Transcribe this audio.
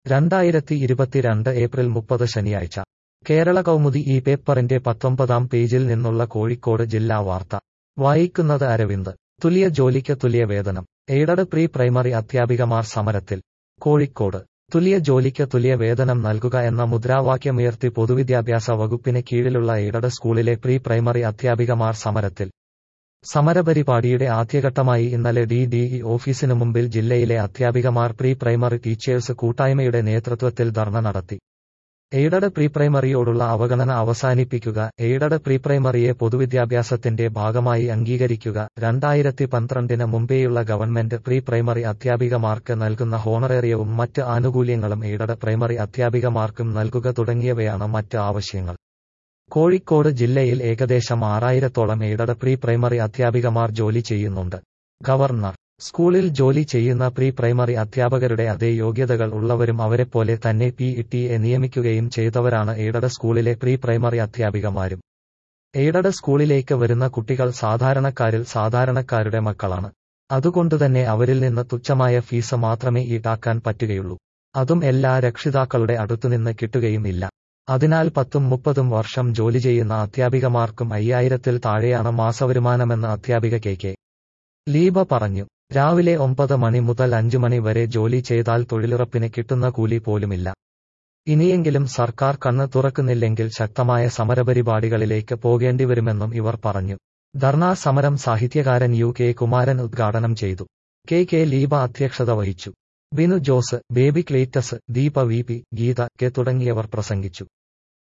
രണ്ടായിരത്തി ഇരുപത്തിരണ്ട് ഏപ്രിൽ മുപ്പത് ശനിയാഴ്ച കേരള കൗമുദി ഈ പേപ്പറിന്റെ പത്തൊമ്പതാം പേജിൽ നിന്നുള്ള കോഴിക്കോട് ജില്ലാ വാർത്ത വായിക്കുന്നത് അരവിന്ദ് തുല്യ ജോലിക്ക് തുല്യ വേതനം എയ്ഡഡ് പ്രീ പ്രൈമറി അധ്യാപികമാർ സമരത്തിൽ കോഴിക്കോട് തുല്യ ജോലിക്ക് തുല്യ വേതനം നൽകുക എന്ന മുദ്രാവാക്യമുയർത്തി പൊതുവിദ്യാഭ്യാസ വകുപ്പിന് കീഴിലുള്ള എയ്ഡഡ് സ്കൂളിലെ പ്രീ പ്രൈമറി അധ്യാപികമാർ സമരത്തിൽ സമരപരിപാടിയുടെ ആദ്യഘട്ടമായി ഇന്നലെ ഡി ഡി ഇ ഓഫീസിനു മുമ്പിൽ ജില്ലയിലെ അധ്യാപികമാർ പ്രീ പ്രൈമറി ടീച്ചേഴ്സ് കൂട്ടായ്മയുടെ നേതൃത്വത്തിൽ ധർണ നടത്തി എയ്ഡഡ് പ്രീ പ്രൈമറിയോടുള്ള അവഗണന അവസാനിപ്പിക്കുക എയ്ഡഡ് പ്രീ പ്രൈമറിയെ പൊതുവിദ്യാഭ്യാസത്തിന്റെ ഭാഗമായി അംഗീകരിക്കുക രണ്ടായിരത്തി പന്ത്രണ്ടിന് മുമ്പേയുള്ള ഗവൺമെന്റ് പ്രീ പ്രൈമറി അധ്യാപികമാർക്ക് നൽകുന്ന ഹോണറേറിയവും മറ്റ് ആനുകൂല്യങ്ങളും എയ്ഡഡ് പ്രൈമറി അധ്യാപികമാർക്കും നൽകുക തുടങ്ങിയവയാണ് മറ്റ് ആവശ്യങ്ങൾ കോഴിക്കോട് ജില്ലയിൽ ഏകദേശം ആറായിരത്തോളം എയ്ഡഡ് പ്രീ പ്രൈമറി അധ്യാപികമാർ ജോലി ചെയ്യുന്നുണ്ട് ഗവർണർ സ്കൂളിൽ ജോലി ചെയ്യുന്ന പ്രീ പ്രൈമറി അധ്യാപകരുടെ അതേ യോഗ്യതകൾ ഉള്ളവരും അവരെപ്പോലെ തന്നെ പി ഇ നിയമിക്കുകയും ചെയ്തവരാണ് എയ്ഡഡ് സ്കൂളിലെ പ്രീ പ്രൈമറി അധ്യാപികമാരും എയ്ഡഡ് സ്കൂളിലേക്ക് വരുന്ന കുട്ടികൾ സാധാരണക്കാരിൽ സാധാരണക്കാരുടെ മക്കളാണ് അതുകൊണ്ടുതന്നെ അവരിൽ നിന്ന് തുച്ഛമായ ഫീസ് മാത്രമേ ഈടാക്കാൻ പറ്റുകയുള്ളൂ അതും എല്ലാ രക്ഷിതാക്കളുടെ അടുത്തുനിന്ന് കിട്ടുകയുമില്ല അതിനാൽ പത്തും മുപ്പതും വർഷം ജോലി ചെയ്യുന്ന അധ്യാപികമാർക്കും അയ്യായിരത്തിൽ താഴെയാണ് മാസവരുമാനമെന്ന് അധ്യാപിക കെ കെ ലീബ പറഞ്ഞു രാവിലെ ഒമ്പത് മണി മുതൽ അഞ്ചു മണി വരെ ജോലി ചെയ്താൽ തൊഴിലുറപ്പിന് കിട്ടുന്ന കൂലി പോലുമില്ല ഇനിയെങ്കിലും സർക്കാർ കണ്ണ് തുറക്കുന്നില്ലെങ്കിൽ ശക്തമായ സമരപരിപാടികളിലേക്ക് പോകേണ്ടിവരുമെന്നും ഇവർ പറഞ്ഞു ധർണാ സമരം സാഹിത്യകാരൻ യു കെ കുമാരൻ ഉദ്ഘാടനം ചെയ്തു കെ കെ ലീബ അധ്യക്ഷത വഹിച്ചു Binu Jose Baby Cletus Deepa V P Geetha K തുടങ്ങിയവർ പ്രസംഗിച്ചു